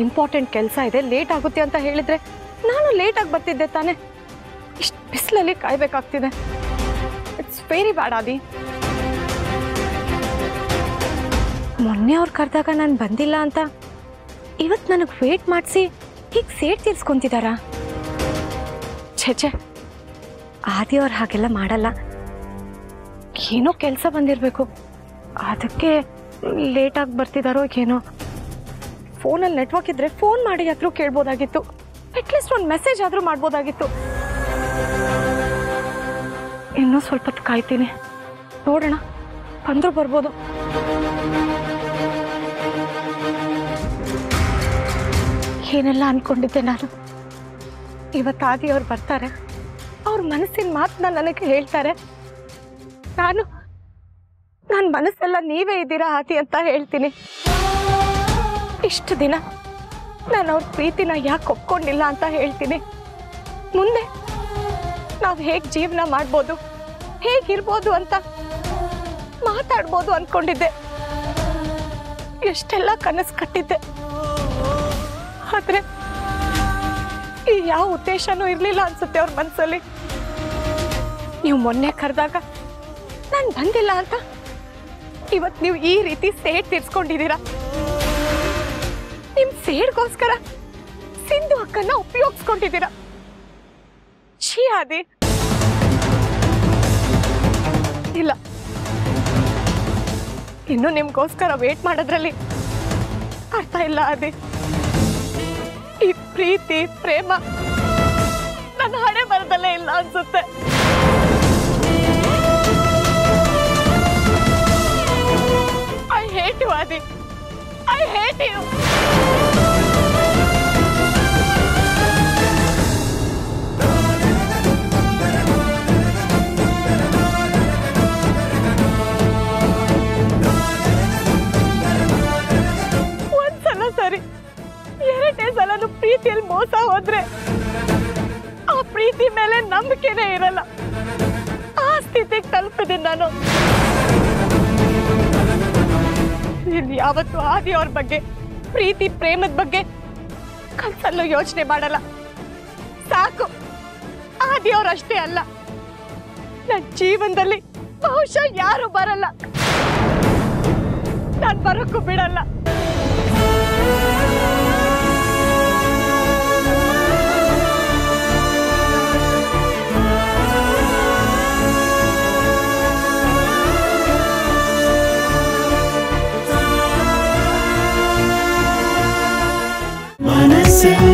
important ಕೆಲಸ ಇದೆ late ಆಗುತ್ತೆ ಅಂತ ಹೇಳಿದ್ರೆ ನಾನು ಲೇಟಾಗಿ ಬರ್ತಿದ್ದೆ ತಾನೆ ಇಷ್ಟು ಬಿಸಿಲಲ್ಲಿ ಕಾಯ್ಬೇಕಾಗ್ತಿದೆ ಇಟ್ಸ್ ವೆರಿ ಬ್ಯಾಡ್ ಆದಿ ಮೊನ್ನೆ ಅವ್ರು ಕರೆದಾಗ ನಾನು ಬಂದಿಲ್ಲ ಅಂತ ಇವತ್ತು ನನಗೆ ವೇಟ್ ಮಾಡಿಸಿ ಹೀಗೆ ಸೇಟ್ ತೀರ್ಸ್ಕೊಂತಿದಾರಾ ಛೇ ಛೇ ಆದಿ ಅವ್ರು ಹಾಗೆಲ್ಲ ಮಾಡಲ್ಲ ಏನೋ ಕೆಲಸ ಬಂದಿರಬೇಕು ಅದಕ್ಕೆ ಲೇಟಾಗಿ ಬರ್ತಿದಾರೋ ಏನೋ ಫೋನಲ್ಲಿ ನೆಟ್ವರ್ಕ್ ಇದ್ರೆ ಫೋನ್ ಮಾಡಿ ಆದರೂ ಕೇಳ್ಬೋದಾಗಿತ್ತು ಅಟ್ಲೀಸ್ಟ್ ಒಂದು ಮೆಸೇಜ್ ಆದರೂ ಮಾಡ್ಬೋದಾಗಿತ್ತು ಇನ್ನೂ ಸ್ವಲ್ಪ ಹೊತ್ತು ಕಾಯ್ತೀನಿ ನೋಡೋಣ ಬಂದರೂ ಬರ್ಬೋದು ಏನೆಲ್ಲ ಅನ್ಕೊಂಡಿದ್ದೆ ನಾನು ಇವತ್ತು ಆದಿ ಅವ್ರು ಬರ್ತಾರೆ ಅವ್ರ ಮನಸ್ಸಿನ ಮಾತನ್ನ ನನಗೆ ಹೇಳ್ತಾರೆ ನಾನು ನನ್ನ ಮನಸ್ಸೆಲ್ಲ ನೀವೇ ಇದ್ದೀರಾ ಆದಿ ಅಂತ ಹೇಳ್ತೀನಿ ಇಷ್ಟು ದಿನ ನಾನು ಅವ್ರ ಪ್ರೀತಿನ ಯಾಕೆ ಒಪ್ಕೊಂಡಿಲ್ಲ ಅಂತ ಹೇಳ್ತೀನಿ ಮುಂದೆ ನಾವು ಹೇಗೆ ಜೀವನ ಮಾಡ್ಬೋದು ಹೇಗಿರ್ಬೋದು ಅಂತ ಮಾತಾಡ್ಬೋದು ಅಂದ್ಕೊಂಡಿದ್ದೆ ಎಷ್ಟೆಲ್ಲ ಕನಸು ಕಟ್ಟಿದ್ದೆ ಆದ್ರೆ ಈ ಯಾವ ಉದ್ದೇಶನೂ ಇರಲಿಲ್ಲ ಅನ್ಸುತ್ತೆ ಅವ್ರ ಮನಸ್ಸಲ್ಲಿ ನೀವು ಮೊನ್ನೆ ಕರೆದಾಗ ನಾನು ಬಂದಿಲ್ಲ ಅಂತ ಇವತ್ತು ನೀವು ಈ ರೀತಿ ಸೇಡ್ ತೀರ್ಸ್ಕೊಂಡಿದ್ದೀರಾ ನಿಮ್ ಸೇಡ್ಗೋಸ್ಕರ ಸಿಂಧು ಅಕ್ಕನ್ನ ಉಪಯೋಗಿಸ್ಕೊಂಡಿದ್ದೀರಾ ಛೀ ಆದಿ ಇಲ್ಲ ಇನ್ನು ನಿಮ್ಗೋಸ್ಕರ ವೇಟ್ ಮಾಡೋದ್ರಲ್ಲಿ ಅರ್ಥ ಇಲ್ಲ ಆದಿ ಈ ಪ್ರೀತಿ ಪ್ರೇಮ ನನ್ನ ಹಣೆ ಬರದಲ್ಲೇ ಇಲ್ಲ ಅನ್ಸುತ್ತೆ I hate you Aadi I hate you ಒಂದ್ಸಲ ಸರಿ ಎರಡನೇ ಸಲನು ಪ್ರೀತಿಯಲ್ಲಿ ಮೋಸ ಹೋದ್ರೆ ಆ ಪ್ರೀತಿ ಮೇಲೆ ನಂಬಿಕೆನೇ ಇರಲ್ಲ ಆ ಸ್ಥಿತಿಗೆ ತಲುಪಿದ್ದೀನಿ ನಾನು ಇನ್ನು ಯಾವತ್ತು ಆದಿ ಅವ್ರ ಬಗ್ಗೆ ಪ್ರೀತಿ ಪ್ರೇಮದ ಬಗ್ಗೆ ಕನ್ಸಲ್ಲೂ ಯೋಚನೆ ಮಾಡಲ್ಲ ಸಾಕು ಆದಿ ಅವ್ರಷ್ಟೇ ಅಲ್ಲ ನನ್ನ ಜೀವನದಲ್ಲಿ ಬಹುಶಃ ಯಾರು ಬರಲ್ಲ ನಾನು ಬರೋಕ್ಕೂ ಬಿಡಲ್ಲ മനസ്സിൽ